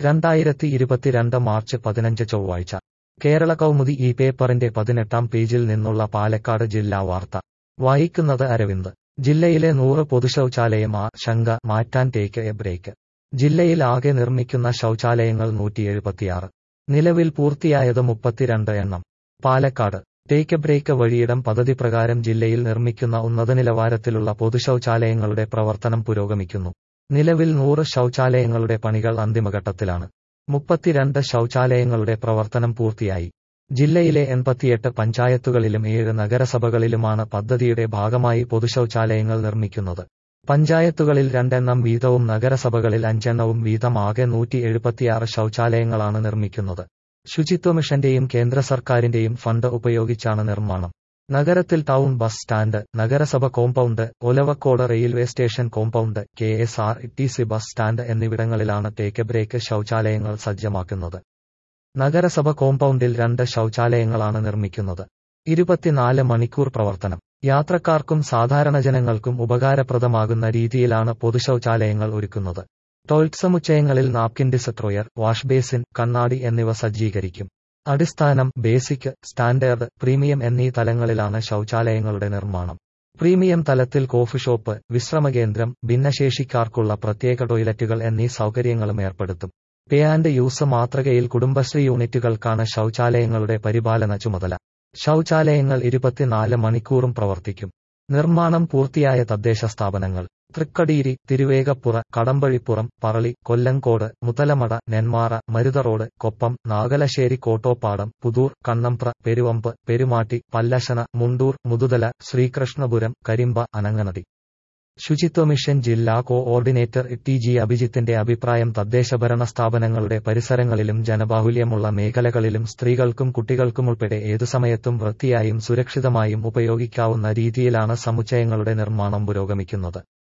രണ്ടായിരത്തി ഇരുപത്തിരണ്ട് മാർച്ച് പതിനഞ്ച് ചൊവ്വാഴ്ച കേരള കൗമുദി ഈ പേപ്പറിന്റെ പതിനെട്ടാം പേജിൽ നിന്നുള്ള പാലക്കാട് ജില്ലാ വാർത്ത വായിക്കുന്നത് അരവിന്ദ് ജില്ലയിലെ നൂറ് പൊതുശൗചാലയം ആ ശങ്ക മാറ്റാൻ ടേക്ക് എ ബ്രേക്ക് ജില്ലയിൽ ആകെ നിർമ്മിക്കുന്ന ശൗചാലയങ്ങൾ നൂറ്റി എഴുപത്തിയാറ് നിലവിൽ പൂർത്തിയായത് മുപ്പത്തിരണ്ട് എണ്ണം പാലക്കാട് ടേക്ക് എ ബ്രേക്ക് വഴിയിടം പദ്ധതി പ്രകാരം ജില്ലയിൽ നിർമ്മിക്കുന്ന ഉന്നത നിലവാരത്തിലുള്ള പൊതുശൗചാലയങ്ങളുടെ പ്രവർത്തനം പുരോഗമിക്കുന്നു നിലവിൽ നൂറ് ശൗചാലയങ്ങളുടെ പണികൾ അന്തിമഘട്ടത്തിലാണ് മുപ്പത്തിരണ്ട് ശൗചാലയങ്ങളുടെ പ്രവർത്തനം പൂർത്തിയായി ജില്ലയിലെ എൺപത്തിയെട്ട് പഞ്ചായത്തുകളിലും ഏഴ് നഗരസഭകളിലുമാണ് പദ്ധതിയുടെ ഭാഗമായി പൊതുശൗചാലയങ്ങൾ നിർമ്മിക്കുന്നത് പഞ്ചായത്തുകളിൽ രണ്ടെണ്ണം വീതവും നഗരസഭകളിൽ അഞ്ചെണ്ണവും വീതം ആകെ നൂറ്റി എഴുപത്തിയാറ് ശൗചാലയങ്ങളാണ് നിർമ്മിക്കുന്നത് ശുചിത്വ മിഷന്റെയും കേന്ദ്ര സർക്കാരിന്റെയും ഫണ്ട് ഉപയോഗിച്ചാണ് നിർമ്മാണം നഗരത്തിൽ ടൗൺ ബസ് സ്റ്റാൻഡ് നഗരസഭ compound Olavakkode railway station compound K S R T C bus stand എന്നിവിടങ്ങളിലാണ് ടേക്ക് ബ്രേക്ക് ശൗചാലയങ്ങൾ സജ്ജമാക്കുന്നത് നഗരസഭ കോമ്പൗണ്ടിൽ രണ്ട് ശൗചാലയങ്ങളാണ് നിർമ്മിക്കുന്നത് ഇരുപത്തിനാല് മണിക്കൂർ പ്രവർത്തനം യാത്രക്കാർക്കും സാധാരണ ജനങ്ങൾക്കും ഉപകാരപ്രദമാകുന്ന രീതിയിലാണ് പൊതുശൗചാലയങ്ങൾ ഒരുക്കുന്നത് ടോയ്ലറ്റ് സമുച്ചയങ്ങളിൽ നാപ്കിൻ ഡിസട്രോയർ വാഷ് ബേസിൻ കണ്ണാടി എന്നിവ സജ്ജീകരിക്കും അടിസ്ഥാനം ബേസിക് സ്റ്റാൻഡേർഡ് പ്രീമിയം എന്നീ തലങ്ങളിലാണ് ശൗചാലയങ്ങളുടെ നിർമ്മാണം പ്രീമിയം തലത്തിൽ കോഫി ഷോപ്പ് വിശ്രമകേന്ദ്രം ഭിന്നശേഷിക്കാർക്കുള്ള പ്രത്യേക ടോയ്ലറ്റുകൾ എന്നീ സൗകര്യങ്ങളും ഏർപ്പെടുത്തും പേ ആൻഡ് യൂസ് മാതൃകയിൽ കുടുംബശ്രീ യൂണിറ്റുകൾക്കാണ് ശൗചാലയങ്ങളുടെ പരിപാലന ചുമതല ശൗചാലയങ്ങൾ ഇരുപത്തിനാല് മണിക്കൂറും പ്രവർത്തിക്കും നിർമ്മാണം പൂർത്തിയായ തദ്ദേശ സ്ഥാപനങ്ങൾ തൃക്കടീരി തിരുവേഗപ്പുറ കടമ്പഴിപ്പുറം പറളി കൊല്ലങ്കോട് മുതലമട നെന്മാറ മരുതറോഡ് കൊപ്പം നാഗലശ്ശേരി കോട്ടോപ്പാടം പുതൂർ കണ്ണമ്പ്ര പെരുവമ്പ് പെരുമാട്ടി പല്ലശന മുണ്ടൂർ മുതുതല ശ്രീകൃഷ്ണപുരം കരിമ്പ അനങ്ങനടി ശുചിത്വ മിഷൻ ജില്ലാ കോഓർഡിനേറ്റർ ടി ജി അഭിജിത്തിന്റെ അഭിപ്രായം തദ്ദേശഭരണ സ്ഥാപനങ്ങളുടെ പരിസരങ്ങളിലും ജനബാഹുല്യമുള്ള മേഖലകളിലും സ്ത്രീകൾക്കും കുട്ടികൾക്കുമുൾപ്പെടെ ഏതു സമയത്തും വൃത്തിയായും സുരക്ഷിതമായും ഉപയോഗിക്കാവുന്ന രീതിയിലാണ് സമുച്ചയങ്ങളുടെ നിർമ്മാണം പുരോഗമിക്കുന്നത്